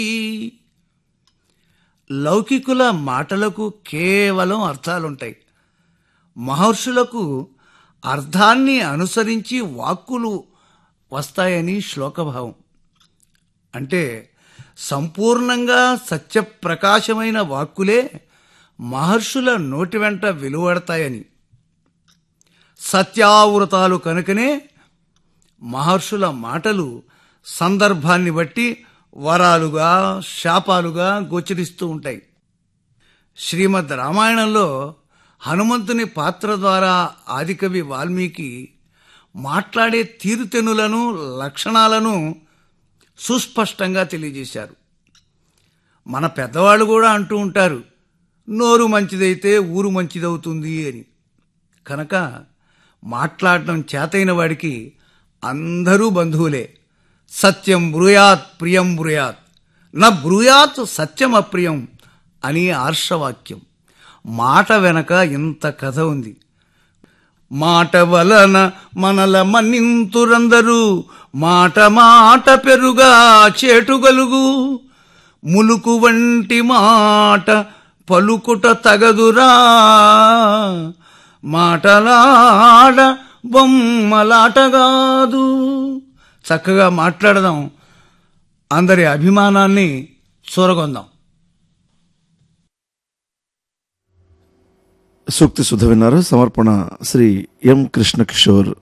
లౌకికుల మాటలకు కేవలం అర్థాలుంటాయి మహర్షులకు అర్థాన్ని అనుసరించి వాక్కులు వస్తాయని శ్లోకభావం అంటే సంపూర్ణంగా సత్యప్రకాశమైన వాక్కులే మహర్షుల నోటి వెంట వెలువడతాయని సత్యావృతాలు కనుకనే మహర్షుల మాటలు సందర్భాన్ని బట్టి వరాలుగా శాపాలుగా గోచరిస్తూ ఉంటాయి శ్రీమద్ రామాయణంలో హనుమంతుని పాత్ర ద్వారా ఆదికవి వాల్మీకి మాట్లాడే తీరుతెనులను లక్షణాలను సుస్పష్టంగా తెలియజేశారు మన పెద్దవాళ్ళు కూడా అంటూ ఉంటారు నోరు మంచిదైతే ఊరు మంచిదవుతుంది అని కనుక మాట్లాడటం చేతైన వాడికి అందరూ బంధువులే సత్యం బ్రూయాత్ ప్రియం బ్రూయాత్ నా బ్రూయాత్ సత్యం అప్రియం అని ఆర్షవాక్యం మాట వెనక ఇంత కథ ఉంది మాట వలన మనల మన్నింతురందరూ మాట మాట పెరుగా చేటుగలుగు ములుకు వంటి మాట పలుకుట తగదురా మాటలాడ బొమ్మలాటగాదు చక్కగా మాట్లాడదాం అందరి అభిమానాన్ని చూరగొందాం సూక్తి సుధ విన్నారు సమర్పణ శ్రీ ఎం కృష్ణ కిషోర్